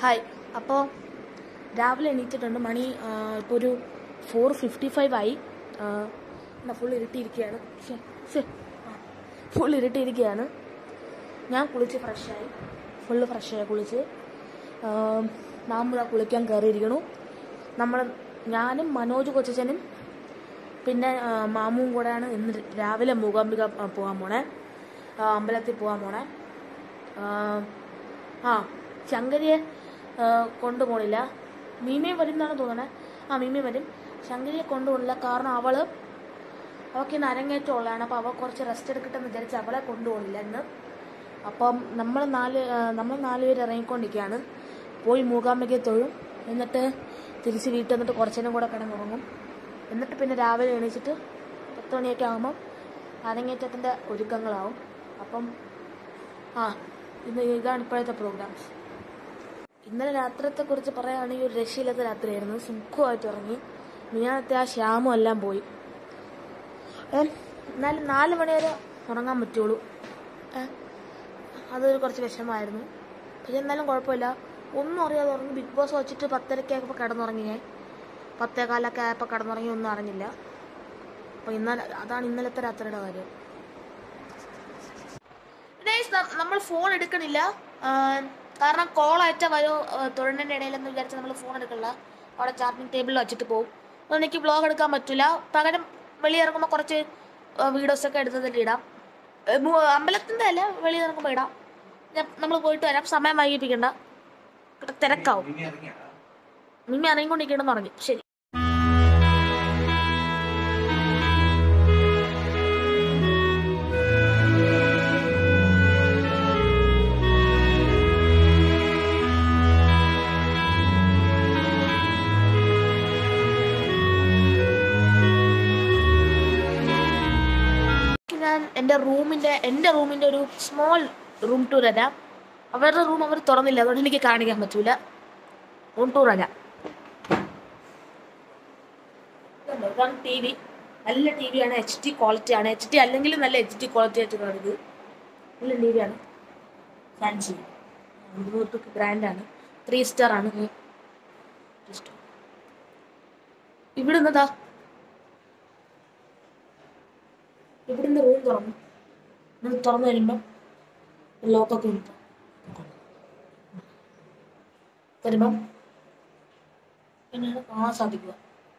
Hi അപ്പോൾ രാവിലെ എണീറ്റിട്ടുണ്ട് മണി ഇപ്പോൾ ഒരു ഫോർ ഫിഫ്റ്റി ഫൈവ് ആയി ഫുൾ ഇരുട്ടിയിരിക്കുകയാണ് ഫുൾ ഇരുട്ടിയിരിക്കുകയാണ് ഞാൻ കുളിച്ച് ഫ്രഷായി ഫുള്ള് ഫ്രഷായി കുളിച്ച് നാമുഴ കുളിക്കാൻ കയറിയിരിക്കണു നമ്മൾ ഞാനും മനോജ് കൊച്ചനും പിന്നെ ആ, മാമുവും കൂടെയാണ് ഇന്ന് രാവിലെ മൂകാംബിക ആ, പോകാൻ പോണേ ആ, അമ്പലത്തിൽ പോകാൻ പോണേ ആ, ആ ശങ്കരിയെ ആ, കൊണ്ടുപോണില്ല മീമയും വരും എന്നാണ് തോന്നണേ ആ മീമയും വരും ശങ്കരിയെ കൊണ്ടുപോണില്ല കാരണം അവള് അവൾക്ക് ഇന്ന് അരങ്ങേറ്റമുള്ളതാണ് അപ്പോൾ അവൾ കുറച്ച് റെസ്റ്റ് എടുക്കട്ടെ എന്ന് വിചാരിച്ച് അവളെ കൊണ്ടുപോകണില്ല ഇന്ന് അപ്പം നമ്മൾ നാല് ആ, നമ്മൾ നാല് പേര് ഇറങ്ങിക്കൊണ്ടിരിക്കുകയാണ് പോയി മൂകാംബികയെ തൊഴും എന്നിട്ട് തിരിച്ച് വീട്ടിൽ വന്നിട്ട് കുറച്ചേരം കൂടെ കിടന്നുറങ്ങും എന്നിട്ട് പിന്നെ രാവിലെ എണീച്ചിട്ട് പത്ത് മണിയൊക്കെ ആകുമ്പം അരങ്ങേറ്റത്തിൻ്റെ ഒരുക്കങ്ങളാവും അപ്പം ആ ഇന്ന് ഇതാണ് ഇപ്പോഴത്തെ പ്രോഗ്രാംസ് ഇന്നലെ രാത്രിത്തെ കുറിച്ച് പറയുകയാണെങ്കിൽ ഒരു രക്ഷയില്ലാത്ത രാത്രിയായിരുന്നു സുഖമായിട്ട് ഇറങ്ങി മിനിയാന്നത്തെ ആ ശ്യാമും എല്ലാം പോയി ഏ, എന്നാലും നാല് മണി വരെ ഉറങ്ങാൻ പറ്റുള്ളൂ ഏ, അതൊരു കുറച്ച് വിഷമമായിരുന്നു പക്ഷെ എന്നാലും കുഴപ്പമില്ല ഒന്നും അറിയാതെ ഉറങ്ങി ബിഗ് ബോസ് വെച്ചിട്ട് പത്തരക്കായപ്പോൾ കിടന്നുറങ്ങി ഞാൻ പത്തേ കാലൊക്കെ ആയപ്പോൾ കിടന്നുറങ്ങി ഒന്നും അറിഞ്ഞില്ല അപ്പോൾ ഇന്നലെ അതാണ് ഇന്നലത്തെ രാത്രിയുടെ കാര്യം Guys, ന- നമ്മൾ ഫോൺ എടുക്കണില്ല ആ, കാരണം കോൾ അയച്ച വരോ തൊഴിലിൻ്റെ ഇടയിലെന്ന് വിചാരിച്ച് നമ്മൾ ഫോൺ എടുക്കണില്ല അവിടെ ചാർജിങ് ടേബിളിൽ വെച്ചിട്ട് പോകും അതുകൊണ്ട് എനിക്ക് ബ്ലോഗ് എടുക്കാൻ പറ്റില്ല പകരം വെളിയിറങ്ങുമ്പോൾ കുറച്ച് വീഡിയോസ് ഒക്കെ എടുത്തതിൽ ഇടാം ഏ, മു- അമ്പലത്തിൻ്റെ അല്ല വെളിയിറങ്ങുമ്പോൾ ഇടാം നമ്മൾ പോയിട്ട് വരാം സമയം വൈകിപ്പിക്കണ്ട ഇവിടെ തിരക്കാവും മിമ്മി ഇറങ്ങിക്കൊണ്ടിരിക്കണമെന്ന് പറഞ്ഞു ശരി ഞാൻ എൻ്റെ റൂമിൻ്റെ എൻ്റെ റൂമിൻ്റെ ഒരു സ്മോൾ റൂം ടൂർ തരാം അവരുടെ റൂം അവർ തുറന്നില്ല അതുകൊണ്ട് എനിക്ക് കാണിക്കാൻ പറ്റൂല റൂം ടൂർ തരാം ഇതുണ്ടോ? ഇതാണ് ടി വി നല്ല ടി വി ആണ് എച്ച് ഡി ക്വാളിറ്റി ആണ് എച്ച് ഡി അല്ലെങ്കിൽ നല്ല എച്ച് ഡി ക്വാളിറ്റി ആയിട്ട് ഇത് നല്ല ടി വി ആണ് ഫാൻസി ബ്രാൻഡാണ് ത്രീ സ്റ്റാർ ആണ് ഇവിടെ നിന്നതാ ഇവിടുന്ന് റൂം തുറന്നു ഇത് തുറന്നു കഴിയുമ്പോൾ ലോക്കൊക്കെ ഉണ്ട് വരുമ്പം പിന്നീട് കാണാൻ സാധിക്കുക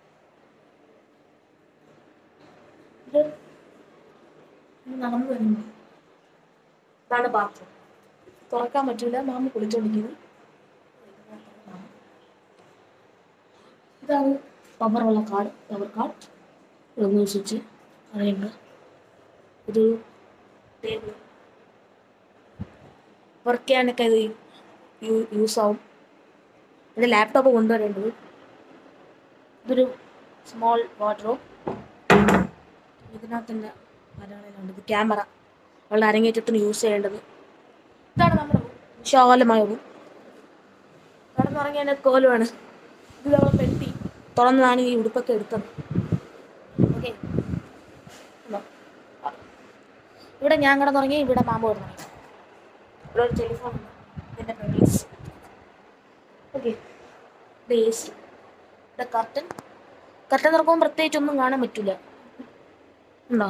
ഇത് ഇത് നടന്നു വരുമ്പോൾ ഇതാണ് ബാത്റൂം തുറക്കാൻ പറ്റില്ല മാമ കുളിച്ചോണ്ടിരിക്കുന്നു ഇതാണ് പവറുള്ള കാർഡ് പവർ കാർഡ് ഇതൊന്ന് സ്വിച്ച് അറിയുമ്പോൾ ഒരു ടേബിൾ വർക്ക് ചെയ്യാനൊക്കെ ഇത് യൂസ് ആവും എൻ്റെ ലാപ്ടോപ്പ് കൊണ്ടുവരേണ്ടത് ഇതൊരു സ്മോൾ വാർഡ്രോബ് ഇതിനകത്തിൻ്റെ കാര്യങ്ങളിലുണ്ട് ഇത് ക്യാമറ അവളുടെ അരങ്ങേറ്റത്തിന് യൂസ് ചെയ്യേണ്ടത് ഇതാണ് നമ്മുടെ room. വിശാലമായ റൂം കടന്നിറങ്ങിയ കോലുമാണ് ഇത് നമ്മൾ പെട്ടി തുറന്നതാണ് ഈ ഉടുപ്പൊക്കെ എടുത്തത് ഓക്കെ ഇവിടെ ഞാൻ കിടന്നുറങ്ങി ഇവിടെ മാമ്പ് കിടന്നുറങ്ങി ഇവിടെ ഒരു ടെലിഫോൺ ഉണ്ട് ഇതിൻ്റെ പ്രൊഡ്യൂസ് ഓക്കെ ഇവിടെ എ സി ഇവിടെ കർട്ടൻ കർട്ടൻ തുറക്കുമ്പോൾ പ്രത്യേകിച്ച് ഒന്നും കാണാൻ പറ്റില്ല ഉണ്ടോ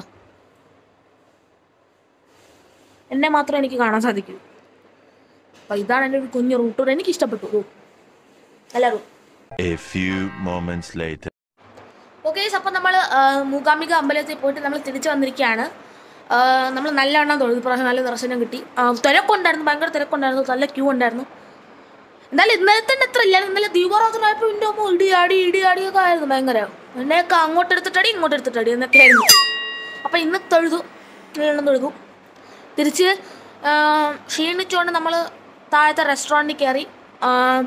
എന്നെ മാത്രം എനിക്ക് കാണാൻ സാധിക്കൂ അപ്പം ഇതാണ് എൻ്റെ ഒരു കുഞ്ഞു റൂട്ടൂർ എനിക്ക് ഇഷ്ടപ്പെട്ടു റൂം നല്ല room A few moments later. Okay അപ്പം നമ്മൾ മൂകാംബിക അമ്പലത്തിൽ പോയിട്ട് നമ്മൾ തിരിച്ചു വന്നിരിക്കുകയാണ് നമ്മൾ നല്ല എണ്ണം തൊഴുതു പ്രാവശ്യം നല്ല ദർശനം കിട്ടി ആ, തിരക്കുണ്ടായിരുന്നു ഭയങ്കര തിരക്കുണ്ടായിരുന്നു നല്ല ക്യൂ ഉണ്ടായിരുന്നു എന്നാലും ഇന്നലത്തെ അത്ര ഇല്ല ഇന്നലെ ദീപാറാത്രമായപ്പോൾ എൻ്റെ അമ്മ ഇടിയാടി ഇടിയാടിയൊക്കെ ആയിരുന്നു ഭയങ്കര എന്നെയൊക്കെ അങ്ങോട്ട് എടുത്തിട്ടടി ഇങ്ങോട്ട് എടുത്തിട്ടടി എന്നൊക്കെ ആയിരുന്നു അപ്പം ഇന്ന് തൊഴുതു എണ്ണം തൊഴുതു തിരിച്ച് ആ, ക്ഷീണിച്ചുകൊണ്ട് നമ്മൾ താഴത്തെ റെസ്റ്റോറൻറ്റിൽ കയറി ആ,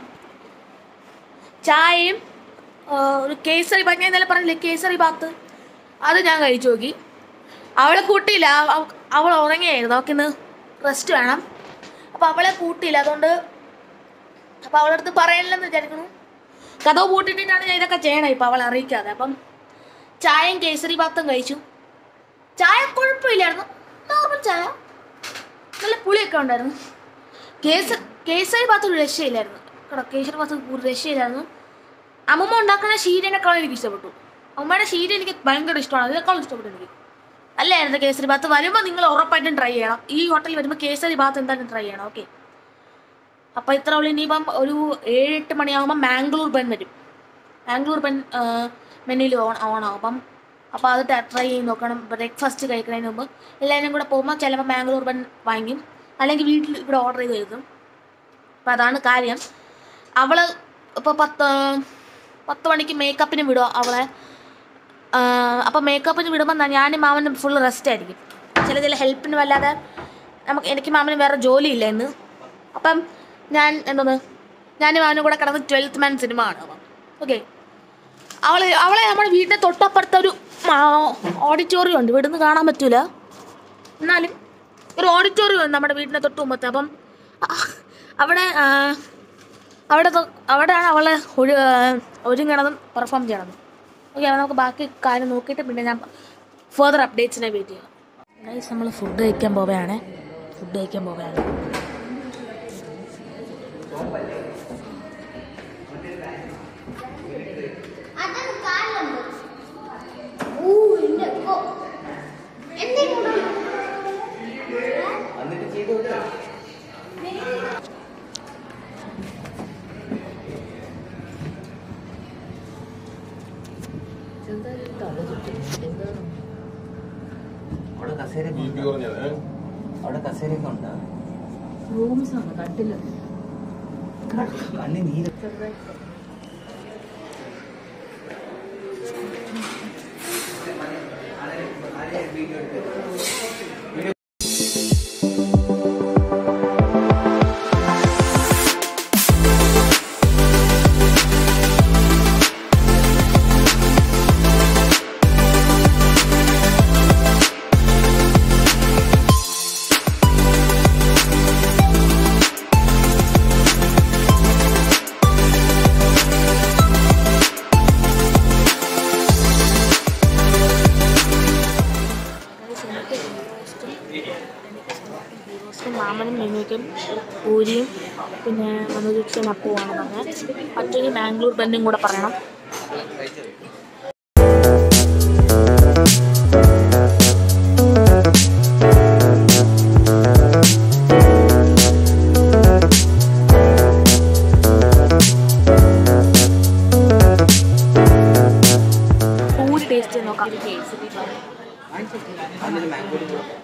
ചായയും ആ, ഒരു കേസറി ബാത്ത് ഞാൻ ഇന്നലെ പറഞ്ഞില്ലേ കേസറി ബാത്ത് അത് ഞാൻ കഴിച്ചു നോക്കി അവളെ കൂട്ടിയില്ല അവ- അവ- അവൾ ഉറങ്ങിയായിരുന്നു അവൾക്ക് ഇന്ന് റെസ്റ്റ് വേണം അപ്പോൾ അവളെ കൂട്ടിയില്ല അതുകൊണ്ട് അപ്പോൾ അവളുടെ അടുത്ത് പറയണില്ലെന്ന് വിചാരിക്കുന്നു കഥ പൂട്ടിട്ടിട്ടാണ് ഞാൻ ഇതൊക്കെ ചെയ്യണേ ഇപ്പം അവളെ അറിയിക്കാതെ അപ്പം ചായയും കേസരി ബാത്തും കഴിച്ചു ചായ കുഴപ്പമില്ലായിരുന്നു നോർമൽ ചായ നല്ല പുളിയൊക്കെ ഉണ്ടായിരുന്നു കേസ കേസരി ബാത്ത് ഒരു രക്ഷയില്ലായിരുന്നു കട കേസരി ബാത്ത് ഒരു രക്ഷയില്ലായിരുന്നു അമ്മമ്മ ഉണ്ടാക്കുന്ന ക്ഷീരനേക്കാളും എനിക്ക് ഇഷ്ടപ്പെട്ടു അമ്മയുടെ ക്ഷീര എനിക്ക് ഭയങ്കര ഇഷ്ടമാണ് അതിനേക്കാളും ഇഷ്ടപ്പെട്ടു എനിക്ക് അല്ലായിരുന്നു കേസരി ബാത്ത് വരുമ്പോൾ നിങ്ങൾ ഉറപ്പായിട്ടും ട്രൈ ചെയ്യണം ഈ ഹോട്ടലിൽ വരുമ്പോൾ കേസരി ബാത്ത് എന്തായാലും ട്രൈ ചെയ്യണം ഓക്കെ അപ്പോൾ ഇത്ര ഉള്ളു ഇനിയിപ്പം ഒരു ഏഴ് എട്ട് മണിയാകുമ്പോൾ മാംഗ്ലൂർ ബൻ വരും മാംഗ്ലൂർ ബൻ മെനുവിൽ ഓൺ ഓണാവും അപ്പം അപ്പോൾ അത് ട്രൈ ചെയ്ത് നോക്കണം ബ്രേക്ക്ഫാസ്റ്റ് കഴിക്കുന്നതിന് മുമ്പ് എല്ലാവരും കൂടെ പോകുമ്പോൾ ചിലപ്പോൾ മാംഗ്ലൂർ ബൻ വാങ്ങിക്കും അല്ലെങ്കിൽ വീട്ടിൽ ഇവിടെ ഓർഡർ ചെയ്ത് എഴുതും അപ്പം അതാണ് കാര്യം അവൾ ഇപ്പോൾ പത്ത് പത്ത് മണിക്ക് മേക്കപ്പിന് വിടുക അവളെ അപ്പം മേക്കപ്പിന് വിടുമ്പോൾ ഞാനും മാമനും ഫുൾ റെസ്റ്റ് ആയിരിക്കും ചില ചില ഹെൽപ്പിന് വല്ലാതെ നമുക്ക് എനിക്ക് മാമന് വേറെ ജോലിയില്ല ഇന്ന് അപ്പം ഞാൻ എന്തോന്ന് ഞാനും മാമനും കൂടെ കിടന്ന് ട്വൽത്ത് മാൻ സിനിമ കാണുക ഓക്കെ അവളെ അവളെ നമ്മുടെ വീടിൻ്റെ തൊട്ടപ്പുറത്തെ ഒരു ഓഡിറ്റോറിയം ഉണ്ട് ഇവിടുന്ന് കാണാൻ പറ്റൂല എന്നാലും ഒരു ഓഡിറ്റോറിയം ഉണ്ട് നമ്മുടെ വീടിൻ്റെ തൊട്ട് മുമ്പത്തെ അപ്പം ആ, അവിടെ ആ, അവിടെ തൊ- അവിടെയാണ് അവളെ ഒരു ഒരുങ്ങണതും പെർഫോം ചെയ്യണതും ഓക്കെ അപ്പോൾ നമുക്ക് ബാക്കി കാര്യം നോക്കിയിട്ട് പിന്നെ ഞാൻ ഫർദർ അപ്ഡേറ്റ്സിനെ വെയിറ്റ് ചെയ്യാം ഗൈസ് നമ്മൾ ഫുഡ് കഴിക്കാൻ പോവുകയാണ് ഫുഡ് കഴിക്കാൻ പോവുകയാണ് അതാണ് കാലുണ്ട് ഓ എന്റെ അപ്പോ എന്തെങ്കിലും അവിടെ കസേര അവിടെ കസേരയൊക്കെ ഉണ്ടോ കണ്ണി നീല മാമനും മിമിക്കും പൂരിയും പിന്നെ മനോജിക്ഷൻ അപ്പുവാണ് പറഞ്ഞത് മറ്റൊരു മാംഗ്ലൂർ ബന്നും കൂടെ പറയണം പൂരി ടേസ്റ്റ് ചെയ്ത് നോക്കാം അതിന് മാംഗോ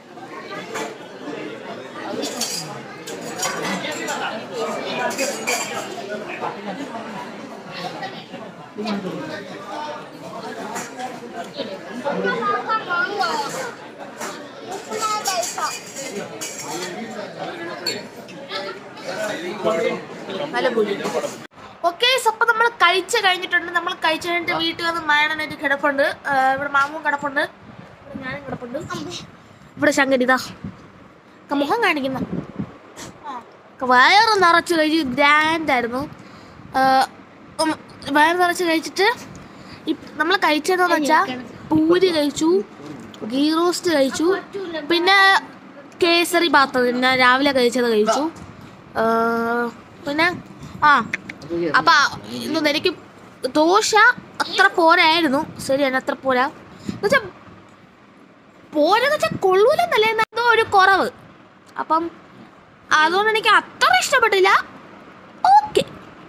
നല്ല പൂരി ഓക്കെ അപ്പൊ നമ്മൾ കഴിച്ച് കഴിഞ്ഞിട്ടുണ്ട് നമ്മൾ കഴിച്ച് കഴിഞ്ഞിട്ട് വീട്ടിൽ വന്ന് മയണനായിട്ട് കിടപ്പുണ്ട് ആ, ഇവിടെ മാമും കിടപ്പുണ്ട് ഇവിടെ ഞാനും കിടപ്പുണ്ട് ഇവിടെ ശങ്കരിതാ മുഖം കാണിക്കുന്ന വയറ് നിറച്ച് കഴിച്ച് ഗ്രാൻഡ് ആയിരുന്നു ആ, ഉം, വയറ് നിറച്ച് കഴിച്ചിട്ട് നമ്മൾ കഴിച്ചതെന്ന് വെച്ചാൽ പൂരി കഴിച്ചു ഗീ റോസ്റ്റ് കഴിച്ചു പിന്നെ കേസരി ബാത്ത് ഞാൻ രാവിലെ കഴിച്ചത് കഴിച്ചു ആ, പിന്നെ ആ അപ്പം ഇന്ന് എനിക്ക് ദോശ അത്ര പോരായിരുന്നു ശരിയാണ് അത്ര പോരാ എന്നുവെച്ചാൽ പോരെന്ന് വെച്ചാൽ കൊള്ളൂലെന്നല്ല എന്നാ എന്തോ ഒരു കുറവ് അപ്പം അതുകൊണ്ട് എനിക്ക് അത്ര ഇഷ്ടപ്പെട്ടില്ല ഓക്കെ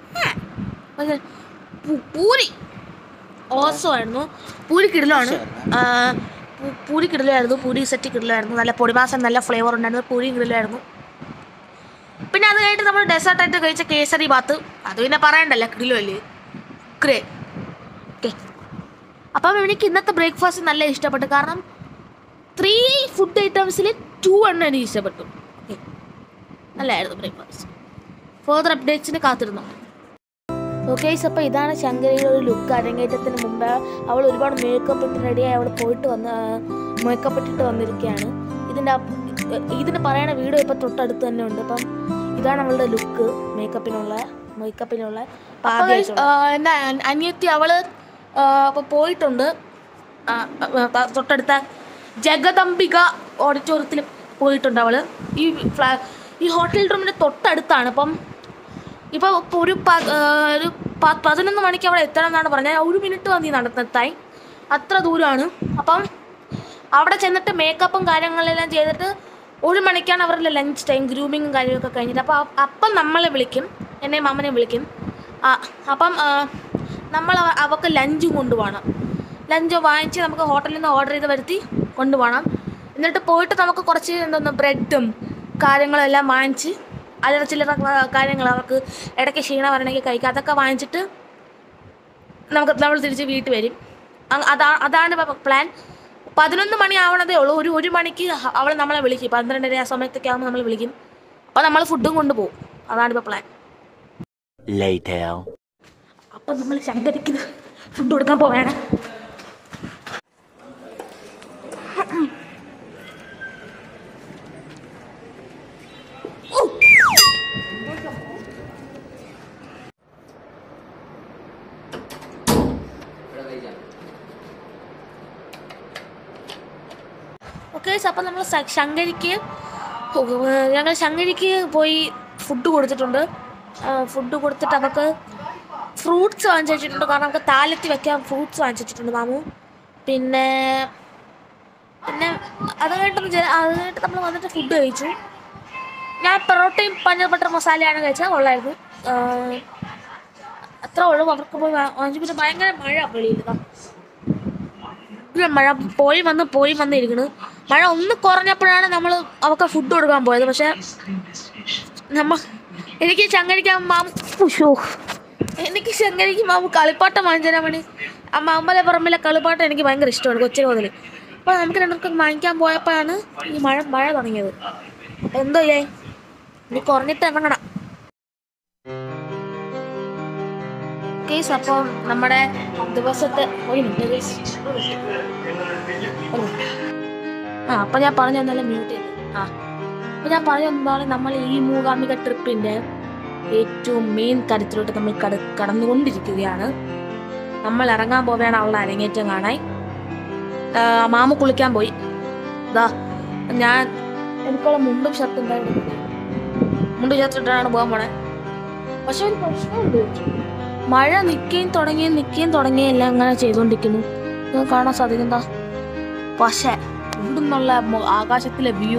പൂരി ഓസമായിരുന്നു പൂരി കിടലാണ് പൂരി കിടലായിരുന്നു പൂരി സെറ്റ് കിടലായിരുന്നു നല്ല പൊടിമാസം നല്ല ഫ്ലേവർ ഉണ്ടായിരുന്നു പൂരി കിടലായിരുന്നു പിന്നെ അത് കഴിഞ്ഞിട്ട് നമ്മൾ ഡെസേർട്ടായിട്ട് കഴിച്ച കേസരി ബാത്ത് അത് പിന്നെ പറയണ്ടല്ലോ കിടിലോ അല്ലേ ക്രേ ഓക്കെ അപ്പം എനിക്ക് ഇന്നത്തെ ബ്രേക്ക്ഫാസ്റ്റ് നല്ല ഇഷ്ടപ്പെട്ടു കാരണം ത്രീ ഫുഡ് ഐറ്റംസിൽ ടു എണ്ണം എനിക്ക് ഇഷ്ടപ്പെട്ടു Okay. നല്ലായിരുന്നു ബ്രേക്ക്ഫാസ്റ്റ് ഫർദർ അപ്ഡേറ്റ്സിന് കാത്തിരുന്നു ഓക്കെ അപ്പോൾ ഇതാണ് ശങ്കരിയുടെ ഒരു ലുക്ക് അരങ്ങേറ്റത്തിന് മുമ്പ് അവൾ ഒരുപാട് മേക്കപ്പ് ഇട്ട് റെഡിയായി അവൾ പോയിട്ട് വന്ന് മേക്കപ്പ് ഇട്ടിട്ട് വന്നിരിക്കുകയാണ് ഇതിൻ്റെ അപ്പ- ഇതിന് പറയണ വീഡിയോ ഇപ്പോൾ തൊട്ടടുത്ത് തന്നെ ഉണ്ട് അപ്പം ഇതാണ് അവളുടെ ലുക്ക് മേക്കപ്പിനുള്ള മേക്കപ്പിനുള്ള എൻ്റെ അനിയത്തി അവള് അപ്പോൾ പോയിട്ടുണ്ട് ആ, ആ, തൊട്ടടുത്ത ജഗദംബിക ഓഡിറ്റോറിയത്തിൽ പോയിട്ടുണ്ട് അവള് ഈ ഫ്ലാ ഈ ഹോട്ടൽ റൂമിൻ്റെ തൊട്ടടുത്താണ് അപ്പം ഇപ്പോൾ ഇപ്പോൾ ഒരു പ- ആ, ഒരു പ- പതിനൊന്ന് മണിക്ക് അവിടെ എത്തണം എന്നാണ് പറഞ്ഞത് ഒരു മിനിറ്റ് മതി നടന്നെത്താൻ അത്ര ദൂരമാണ് അപ്പം അവിടെ ചെന്നിട്ട് മേക്കപ്പും കാര്യങ്ങളെല്ലാം ചെയ്തിട്ട് ഒരു മണിക്കാണ് അവരുടെ ലഞ്ച് ടൈം ഗ്രൂമിങ്ങും കാര്യമൊക്കെ കഴിഞ്ഞിട്ട് അപ്പോൾ അപ്പം നമ്മളെ വിളിക്കും എന്നെയും അമ്മനെ വിളിക്കും ആ, അപ്പം ആ, നമ്മൾ അവ- അവർക്ക് ലഞ്ചും കൊണ്ടുപോകണം ലഞ്ച് വാങ്ങിച്ച് നമുക്ക് ഹോട്ടലിൽ നിന്ന് ഓർഡർ ചെയ്ത് വരുത്തി കൊണ്ടുപോകണം എന്നിട്ട് പോയിട്ട് നമുക്ക് കുറച്ച് എന്തോന്ന് ബ്രെഡും കാര്യങ്ങളും എല്ലാം വാങ്ങിച്ച് അല്ലറ ചില്ലറ കാര്യങ്ങൾ അവർക്ക് ഇടയ്ക്ക് ക്ഷീണം വരണമെങ്കിൽ കഴിക്കാം അതൊക്കെ വാങ്ങിച്ചിട്ട് നമുക്ക് നമ്മൾ തിരിച്ച് വീട്ടിൽ വരും അ- അതാ അതാണ് ഇപ്പം പ്ലാൻ പതിനൊന്ന് മണി ആവണതേ ഉള്ളൂ ഒരു ഒരു മണിക്ക് അവൾ നമ്മളെ വിളിക്കും പന്ത്രണ്ടര ആ സമയത്തൊക്കെ ആകുമ്പോൾ നമ്മൾ വിളിക്കും അപ്പോൾ നമ്മൾ ഫുഡും കൊണ്ടുപോകും അതാണ് ഇപ്പോൾ പ്ലാൻ Later. അപ്പം നമ്മൾ ശങ്കരിക്ക് ഫുഡ് കൊടുക്കാൻ പോവേണം ഓക്കെ അപ്പം നമ്മൾ ശങ്കരിക്ക് ഞങ്ങൾ ശങ്കരിക്ക് പോയി ഫുഡ് കൊടുത്തിട്ടുണ്ട് ഫുഡ് കൊടുത്തിട്ട് അവർക്ക് ഫ്രൂട്ട്സ് വാങ്ങിച്ചു വെച്ചിട്ടുണ്ട് കാരണം നമുക്ക് താലത്തി വെക്കാൻ ഫ്രൂട്ട്സ് വാങ്ങിച്ചു വെച്ചിട്ടുണ്ട് മാമു പിന്നെ പിന്നെ അത് കഴിഞ്ഞിട്ട് ജ- അത് കഴിഞ്ഞിട്ട് നമ്മൾ വന്നിട്ട് ഫുഡ് കഴിച്ചു ഞാൻ പൊറോട്ടയും പനീർ ബട്ടർ മസാലയാണ് കഴിച്ചത് കൊള്ളായിരുന്നു ആഹ് അത്ര ഉള്ളൂ അവർക്ക് പോയി വാ- വാങ്ങിച്ചു പിന്നെ ഭയങ്കര മഴ വെളിയിൽ ഇതാ. ഭയങ്കര മഴ പോയി വന്ന് പോയി വന്ന് ഇരിക്കണ് മഴ ഒന്ന് കുറഞ്ഞപ്പോഴാണ് നമ്മൾ അവർക്ക് ഫുഡ് കൊടുക്കാൻ പോയത് പക്ഷെ നമ്മ എനിക്ക് ചങ്ങരിക്കാൻ മാം ഉഷോ എനിക്ക് ചങ്ങരിക്ക് മാമു കളിപ്പാട്ടം വാങ്ങിച്ചു തരാൻ വേണ്ടി ആ മാമ്പല പറമ്പിലെ കളിപ്പാട്ടം എനിക്ക് ഭയങ്കര ഇഷ്ടമാണ് കൊച്ചിന് മുതൽ അപ്പോൾ നമുക്ക് രണ്ടുപേർക്കും വാങ്ങിക്കാൻ പോയപ്പോഴാണ് ഈ മഴ മഴ തുടങ്ങിയത് എന്തോ ഇല്ലേ ഇനി കുറഞ്ഞിട്ട് ഇറങ്ങണം കേസ് അപ്പോൾ നമ്മുടെ ദിവസത്തെ ഒരു മിനിറ്റ് guys. ഒരു മിനിറ്റ്. ഒരു മിനിറ്റ്. ആ അപ്പം ഞാൻ പറഞ്ഞു തന്നാലും മ്യൂട്ട് ചെയ്ത് ആ അപ്പം ഞാൻ പറഞ്ഞു എന്താണ് നമ്മൾ ഈ മൂകാംബിക ട്രിപ്പിൻ്റെ ഏറ്റവും മെയിൻ കാര്യത്തിലോട്ട് നമ്മൾ കട കടന്നുകൊണ്ടിരിക്കുകയാണ് നമ്മൾ ഇറങ്ങാൻ പോവുകയാണ് അവളുടെ അരങ്ങേറ്റം കാണാൻ ആ, മാമ കുളിക്കാൻ പോയി ഇതാ ഞാൻ എനിക്കുള്ള മുണ്ടും ഷർട്ടും ഉണ്ടായിരുന്നു മുണ്ടും ഷർട്ട് ഇട്ടാണ് പോകാൻ പോണേ പക്ഷെ ഒരു പ്രശ്നമുണ്ട് മഴ നിൽക്കുകയും തുടങ്ങുകയും നിൽക്കുകയും തുടങ്ങുകയും എല്ലാം അങ്ങനെ ചെയ്തുകൊണ്ടിരിക്കുന്നു നിങ്ങൾക്ക് കാണാൻ സാധിക്കുന്നതാ പക്ഷേ ഇവിടുന്നുള്ള മൊ- ആകാശത്തിലെ വ്യൂ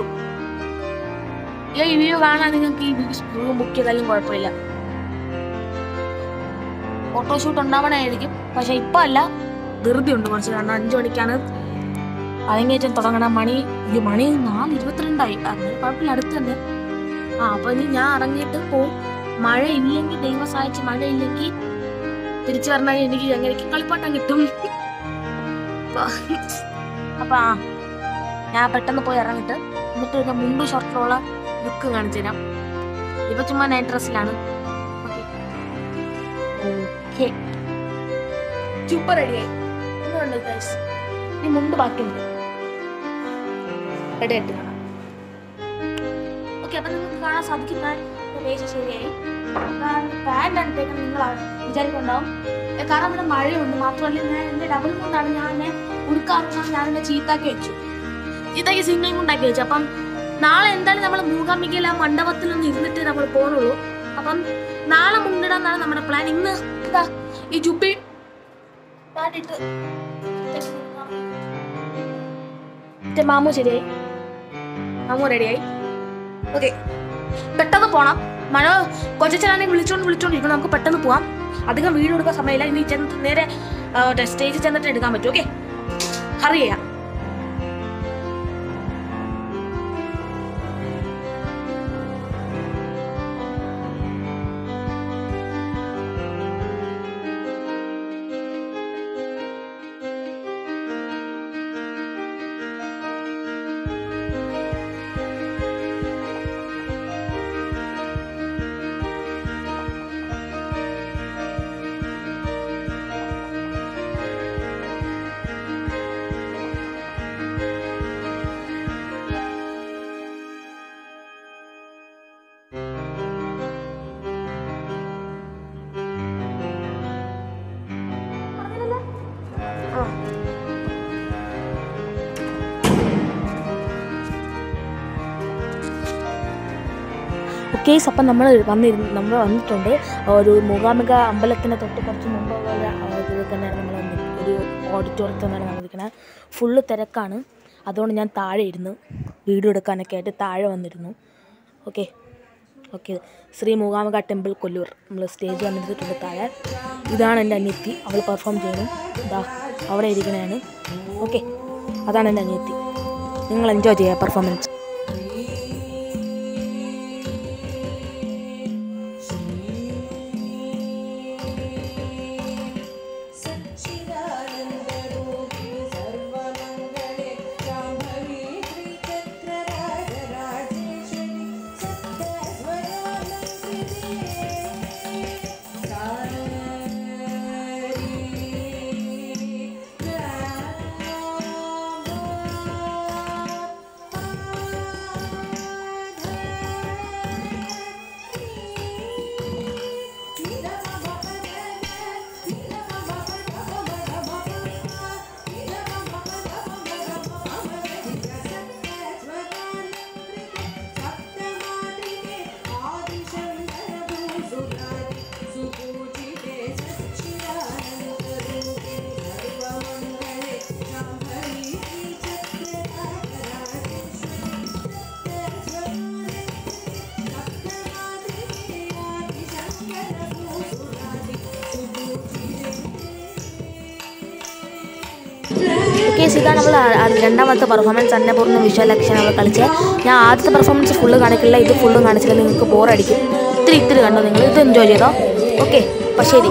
ഈ വ്യൂ കാണാൻ നിങ്ങൾക്ക് ഈ റൂം ബുക്ക് ചെയ്താലും കുഴപ്പമില്ല ഫോട്ടോഷൂട്ട് ഉണ്ടാവണമായിരിക്കും പക്ഷെ ഇപ്പം അല്ല ധൃതി ഉണ്ട് കുറച്ച് കാരണം അഞ്ചു മണിക്കാണ് അരങ്ങേറ്റം തുടങ്ങണ മണി ഈ മണി നാല് ഇരുപത്തിരണ്ടായി അങ്ങനെ കുഴപ്പമില്ല അടുത്ത് തന്നെ ആ അപ്പൊ ഇനി ഞാൻ ഇറങ്ങിയിട്ട് പോവും മഴ ഇല്ലെങ്കിൽ ദൈവം സഹായിച്ച് മഴ ഇല്ലെങ്കിൽ തിരിച്ചു പറഞ്ഞാൽ എനിക്ക് എങ്ങനെയൊക്കെ കളിപ്പാട്ടം കിട്ടും അപ്പൊ- അപ്പൊ ആ ഞാൻ പെട്ടെന്ന് പോയി ഇറങ്ങിട്ട് എന്നിട്ട് ഞാൻ മുണ്ടു ഷർട്ടിലുള്ള ലുക്ക് കാണിച്ചു തരാം ഇപ്പൊ ചുമ്മാ നൈറ്റ് ഡ്രസ്സിലാണ് ഓക്കെ സൂപ്പർ റെഡിയായി എന്നുണ്ട് ഗൈസ് ഇനി മുണ്ട് ബാക്കിയുണ്ട് റെഡി ആയിട്ട് കാണാം ഓക്കെ അപ്പൊ നിങ്ങൾക്ക് കാണാൻ സാധിക്കും ഞാൻ വേഷം ശരിയായി പാൻ്റ് എടുത്തേക്കാൻ നിങ്ങൾ വിചാരിക്കുന്നുണ്ടാവും ഏ, കാരണം ഇവിടെ മഴയുണ്ട് മാത്രമല്ല ഞാൻ എൻ്റെ ഡബിൾ കൊണ്ടാണ് ഞാൻ എന്നെ ഉടുക്കാറുണ്ടെന്ന് ഞാൻ എന്നെ ചീത്താക്കി വെച്ചു ചീത്താക്കി സിംഗിൾ കൊണ്ടാക്കി വെച്ചു അപ്പം നാളെ എന്തായാലും നമ്മൾ മൂകാംബികയിൽ ആ മണ്ഡപത്തിൽ ഒന്ന് ഇരുന്നിട്ട് നമ്മൾ പോകണുള്ളൂ അപ്പം നാളെ മുണ്ടിടാന്നാണ് നമ്മുടെ പ്ലാൻ ഇന്ന് ഇതാ ഈ ജുബി പാൻ്റ് ഇട്ട് മറ്റേ മാമു ശരിയായി മാമു റെഡിയായി ഓക്കെ പെട്ടെന്ന് പോണം മഴ കൊച്ചനാണെങ്കിൽ വിളിച്ചോണ്ട് വിളിച്ചോണ്ടിരിക്കണം നമുക്ക് പെട്ടെന്ന് പോവാം അധികം വീഡിയോ എടുക്കാൻ സമയമില്ല ഇനി ചെന്ന് നേരെ സ്റ്റേജിൽ ചെന്നിട്ട് എടുക്കാൻ പറ്റും ഓക്കെ ഹറി ചെയ്യാം കേസ് അപ്പം നമ്മൾ വന്നിരുന്നു നമ്മൾ വന്നിട്ടുണ്ട് ഒരു മൂകാംബിക അമ്പലത്തിന് തൊട്ട് കുറച്ച് മുമ്പ് ഉള്ള ഇതിൽ തന്നെയാണ് നമ്മൾ വന്നി- ഒരു ഓഡിറ്റോറിയത്തിൽ തന്നെയാണ് വന്നിരിക്കുന്നത് ഫുള്ള് തിരക്കാണ് അതുകൊണ്ട് ഞാൻ താഴെ ഇരുന്ന് വീഡിയോ എടുക്കാനൊക്കെ ആയിട്ട് താഴെ വന്നിരുന്നു okay okay Shri Mookambika temple Kollur നമ്മൾ സ്റ്റേജ് വന്നിരുന്നിട്ടുണ്ട് താഴെ ഇതാണ് എൻ്റെ അനിയത്തി അവൾ പെർഫോം ചെയ്യുന്നു ഇതാ അവിടെ ഇരിക്കണതാണ് ഓക്കെ അതാണ് എൻ്റെ അനിയത്തി നിങ്ങൾ എൻജോയ് ചെയ്യുക പെർഫോമൻസ് കേസ് ഇതാണ് നമ്മൾ രണ്ടാമത്തെ പെർഫോമൻസ് അന്നപൂർണ്ണ വിശ്വലക്ഷൻ നമ്മൾ കളിച്ചത് ഞാൻ ആദ്യത്തെ പെർഫോമൻസ് ഫുള്ള് കാണിക്കില്ല ഇത് ഫുള്ളും കാണിച്ചില്ല നിങ്ങൾക്ക് ബോറടിക്കും ഇത്തിരി ഇത്തിരി കണ്ടോ നിങ്ങൾ ഇത് എൻജോയ് ചെയ്തോ ഓക്കെ അപ്പം ശരി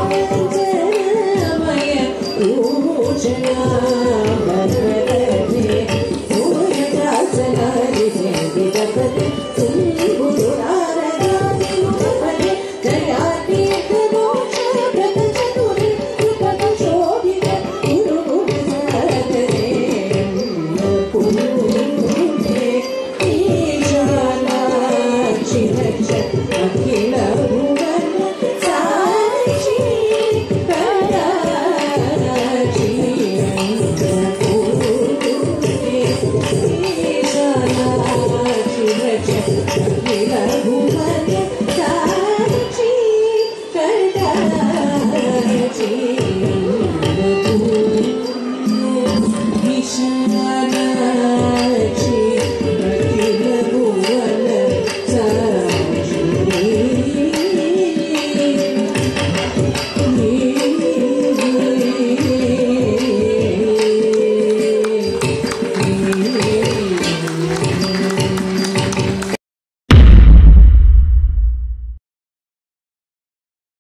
Thank you.